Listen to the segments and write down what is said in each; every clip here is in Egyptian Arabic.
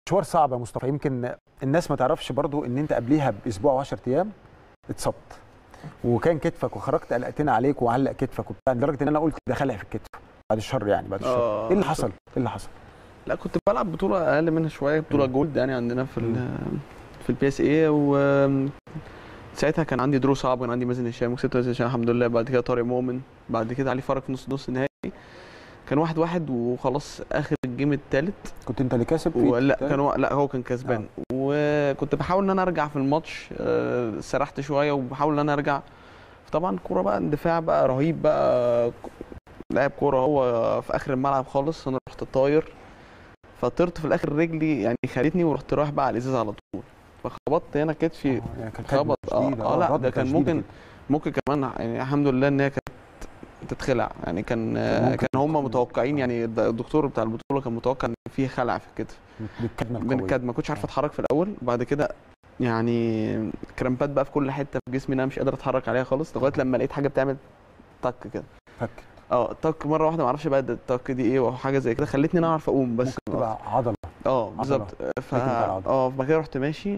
مشوار صعب يا مصطفى يمكن الناس ما تعرفش برضو ان انت قبليها باسبوع و10 ايام اتصبت وكان كتفك وخرجت قلقتنا عليك وعلق كتفك وبتاع لدرجه ان انا قلت ده خلع في الكتف بعد الشر يعني بعد الشر آه. ايه اللي حصل؟ ايه اللي حصل؟ لا كنت بلعب بطوله اقل منها شويه بطوله مم. جولد يعني عندنا في ال في البي اس اي و ساعتها كان عندي درو صعب كان عندي مازن هشام وكسبت مازن هشام الحمد لله بعد كده طارق مؤمن بعد كده علي فرج في نص نص النهائي كان واحد واحد وخلاص اخر الجيم الثالث كنت انت اللي كاسب في ولا التاني؟ كان هو- لا هو كان كسبان وكنت بحاول ان انا ارجع في الماتش آه، سرحت شويه وبحاول ان انا ارجع طبعا كوره بقى اندفاع بقى رهيب بقى لاعب كوره هو في اخر الملعب خالص انا رحت طاير فطرت في الاخر رجلي يعني خدتني ورحت رايح بقى على الازاز على طول فخبطت هنا كتفي آه، يعني كانت كدمة خبط اه, شديدة، آه لا ردة ده كان شديدة ممكن كده. ممكن كمان يعني الحمد لله ان هي كانت تتخلع يعني كان ممكن كان هم تكون- متوقعين آه. يعني الدكتور بتاع البطوله كان متوقع ان في خلع في الكتف بالكدمه من القويه كد ما كنتش عارف اتحرك في الاول وبعد كده يعني كرامبات بقى في كل حته في جسمي انا مش قادر اتحرك عليها خالص لغايه لما لقيت حاجه بتعمل طك كده فك اه طك مره واحده ما اعرفش بقى ده الطك دي ايه او حاجه زي كده خلتني انا اعرف اقوم بس ممكن تبقى عضله اه بالظبط ف لكن بتاع العضلة. اه بعد كده رحت ماشي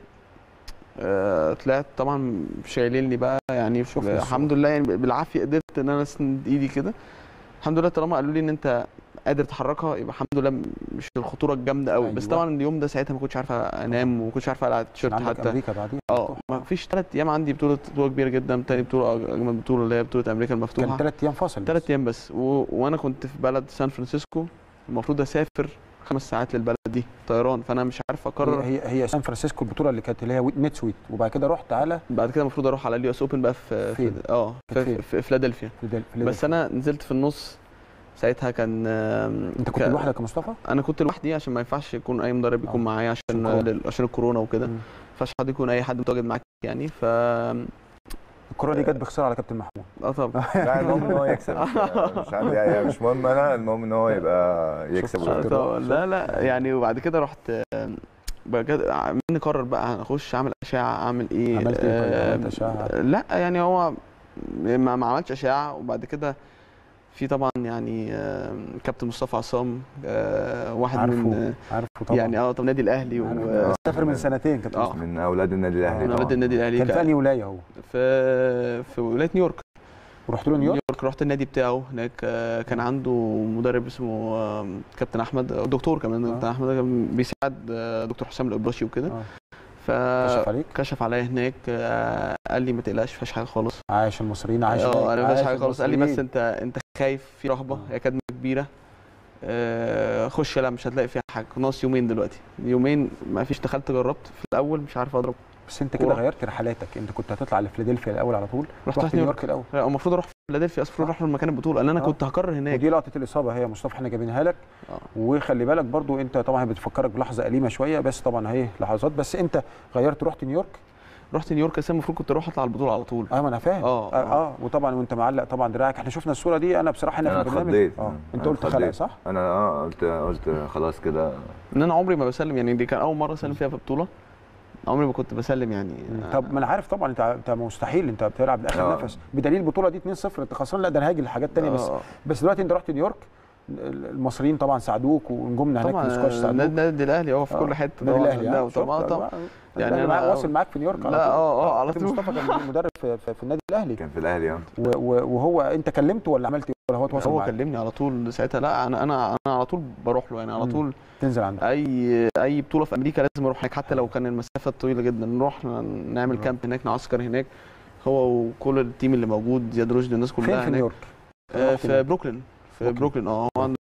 آه طلعت طبعا شايليني بقى يعني شفنا الصورة. الحمد لله يعني بالعافيه قدرت ان انا اسند ايدي كده الحمد لله طالما قالوا لي ان انت قادر تحركها يبقى الحمد لله مش الخطوره الجامده قوي بس أيوة. طبعا اليوم ده ساعتها ما كنتش عارف انام وما كنتش عارف اقلع التيشيرت عندك حتى امريكا بعديها اه ما فيش ثلاث ايام عندي بطوله بطوله كبيره جدا تاني بطوله اجمل بطوله اللي هي بطوله امريكا كان المفتوحه ثلاث ايام فاصل ثلاث ايام بس و... وانا كنت في بلد سان فرانسيسكو المفروض اسافر خمس ساعات للبلد دي طيران فانا مش عارف اقرر هي هي سان فرانسيسكو البطوله اللي كانت اللي هي نت سويت وبعد كده رحت على بعد كده المفروض اروح على اليو اس اوبن بقى في فين؟ في- اه كانت في, فين؟ في فيلادلفيا فيلادل- فيلادلفيا. بس انا نزلت في النص ساعتها كان آم، انت كنت ك- لوحدك يا مصطفى؟ انا كنت لوحدي عشان ما ينفعش يكون اي مدرب يكون آه. معايا عشان الكورونا. لل- عشان الكورونا وكده ما مم. ينفعش حد يكون اي حد متواجد معاك يعني ف الكره دي جت بخساره على كابتن محمود اه طبعا لا المهم ان هو يكسب مش عندي يعني مش مهم انا المهم ان هو يبقى يكسب شفت آه وياخد. طبعا لا لا يعني وبعد كده رحت آم، بجد عمالين نقرر بقى اخش اعمل اشعه اعمل ايه عملت ايه طيب؟ آم، عملت أشعة؟ لا يعني هو ما, ما عملتش اشعه وبعد كده في طبعا يعني آم، كابتن مصطفى عصام آه، واحد من عارفه عارفه طبعا يعني اه طب النادي الاهلي عارفه. و سافر من سنتين كابتن آه. مصطفى. من اولاد النادي الاهلي من طبعاً. اولاد النادي الاهلي كان في كان انهي ولايه هو؟ في في ولايه نيويورك ورحت له نيويورك؟ رحت النادي بتاعه هناك آه، كان عنده مدرب اسمه آه، كابتن احمد آه، دكتور كمان آه. كابتن احمد كان بيساعد آه، دكتور حسام القبراشي وكده آه. فكشف كشف عليك عليا هناك آه، قال لي ما تقلقش مفيش حاجه خالص عايش المصريين عايش اه هناك، انا مفيش عايش حاجه خالص قال لي بس المصريين. انت انت خايف في رهبه آه. هي كدمه كبيره آه، خش لا مش هتلاقي فيها حاجه ناقص يومين دلوقتي يومين ما فيش دخلت جربت في الاول مش عارف اضرب بس انت كده كورة. غيرت رحلاتك انت كنت هتطلع لفيلادلفيا الاول على طول رحت رحت رحت نيويورك الاول لا المفروض اروح فيلادلفيا المفروض اروح لمكان البطوله لان انا آه. كنت هقرر هناك ودي لقطه الاصابه هي يا مصطفى احنا جايبينها لك آه. وخلي بالك برضو انت طبعا هي بتفكرك بلحظه اليمه شويه بس طبعا هي لحظات بس انت غيرت رحت نيويورك رحت نيويورك اساسا المفروض كنت اروح اطلع البطوله على طول اه ما انا فاهم آه، اه, آه. وطبعا وانت معلق طبعا دراعك احنا شفنا الصوره دي انا بصراحه هنا انا في البرنامج اتخضيت اه أنا انت قلت خلع اتخضيت. صح؟ انا اه قلت قلت خلاص كده ان انا عمري ما بسلم يعني دي كان اول مره اسلم فيها في بطوله عمري ما كنت بسلم يعني طب ما انا عارف طبعا انت انت مستحيل انت بتلعب لاخر آه. نفس بدليل البطوله دي 2-0 انت خسران لا ده انا هاجي لحاجات ثانيه بس آه، بس دلوقتي انت رحت نيويورك المصريين طبعا ساعدوك ونجومنا هناك في طبعا السكواش النادي ساعدوك النادي الاهلي هو في آه. كل حته النادي طبعا الاهلي لا آه، طبعا شفت؟ طبعا يعني يعني انا أنا- واصل معاك في نيويورك على لا، طول. آه، آه، على كابتن طول. مصطفى كان مدرب في, في, في النادي الاهلي كان في الاهلي اه و- و- وهو انت كلمته ولا عملت ايه ولا هو تواصل هو معاك كلمني على طول ساعتها لا انا انا انا على طول بروح له يعني على مم. طول تنزل عنده اي اي بطوله في امريكا لازم اروح هناك حتى لو كان المسافه طويله جدا نروح نعمل نروح. كامب هناك نعسكر هناك هو وكل التيم اللي موجود زياد رشدي الناس كلها فين في هناك نيويورك؟ آه، رحت في فين؟ بروكلين في بروكلين. بروكلين اه هو عنده